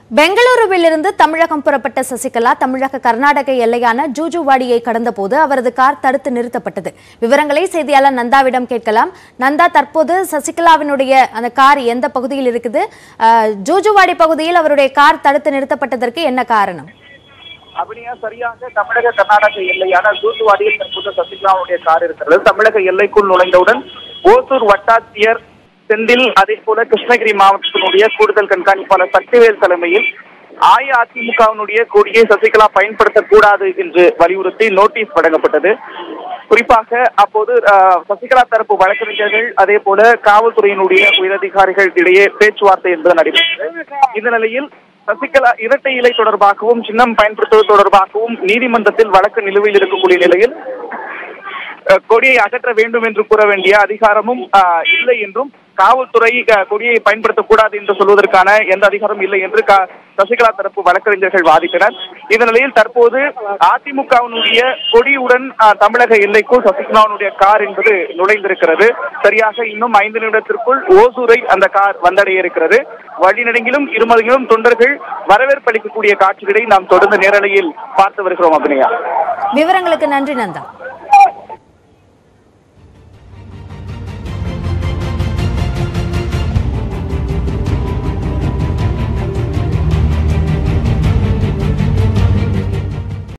பெங்களூருவிலிருந்து தமிழகம் புறப்பட்ட சசிகலா தமிழக கர்நாடக எல்லையான ஜூஜுவாடியை கடந்தபோது அவரது கார் தடுத்து நிறுத்தப்பட்டது விவரங்களை செய்தியாளர் நந்தாவிடம் கேட்கலாம் நந்தா தற்போது சசிகலாவினுடைய அந்த கார் எந்த பகுதியில் இருக்குது அஹ், ஜூஜுவாடி பகுதியில் அவருடைய கார் தடுத்து நிறுத்தப்பட்டதற்கு என்ன காரணம் அபினியா சரியாக தமிழக கர்நாடக எல்லையான தூத்துவாடியில் தற்போது சசிகலாவுடைய கார் இருக்கிறது தமிழக எல்லைக்குள் நுழைந்தவுடன் ஓசூர் வட்டாட்சியர் செந்தில் அதே போல கிருஷ்ணகிரி மாவட்டத்தினுடைய கூடுதல் கண்காணிப்பாளர் சக்திவேல் தலைமையில் அஇஅதிமுகவினுடைய கொடியை சசிகலா பயன்படுத்தக்கூடாது என்று வலியுறுத்தி நோட்டீஸ் வழங்கப்பட்டது குறிப்பாக அப்போது அஹ், சசிகலா தரப்பு வழக்கறிஞர்கள் அதே போல காவல்துறையினுடைய உயரதிகாரிகள் இடையே பேச்சுவார்த்தை என்பது நடைபெற்றது இந்த நிலையில் சசிகலா இரட்டை இலை தொடர்பாகவும் சின்னம் பயன்படுத்துவது தொடர்பாகவும் நீதிமன்றத்தில் வழக்கு நிலுவையில் இருக்கக்கூடிய நிலையில் அஹ், கொடியை அகற்ற வேண்டும் என்று கூற வேண்டிய அதிகாரமும் அஹ், இல்லை என்றும் காவல்துறை அஹ், கொடியை பயன்படுத்தக்கூடாது என்று சொல்வதற்கான எந்த அதிகாரமும் இல்லை என்று க- சசிகலா தரப்பு வழக்கறிஞர்கள் வாதிட்டனர் இந்த நிலையில் தற்போது அதிமுகவினுடைய கொடியுடன் அஹ், தமிழக எல்லைக்குள் சசிகலாவினுடைய கார் என்பது நுழைந்திருக்கிறது சரியாக இன்னும் ஐந்து நிமிடத்திற்குள் ஓசூரை அந்த கார் வந்தடைய இருக்கிறது வழிநெடுங்கிலும் இருமதிலும் தொண்டர்கள் வரவேற்பளிக்கக்கூடிய காட்சிகளை நாம் தொடர்ந்து நேரலையில் பார்த்து வருகிறோம் அபிநயா விவரங்களுக்கு நன்றி நந்தா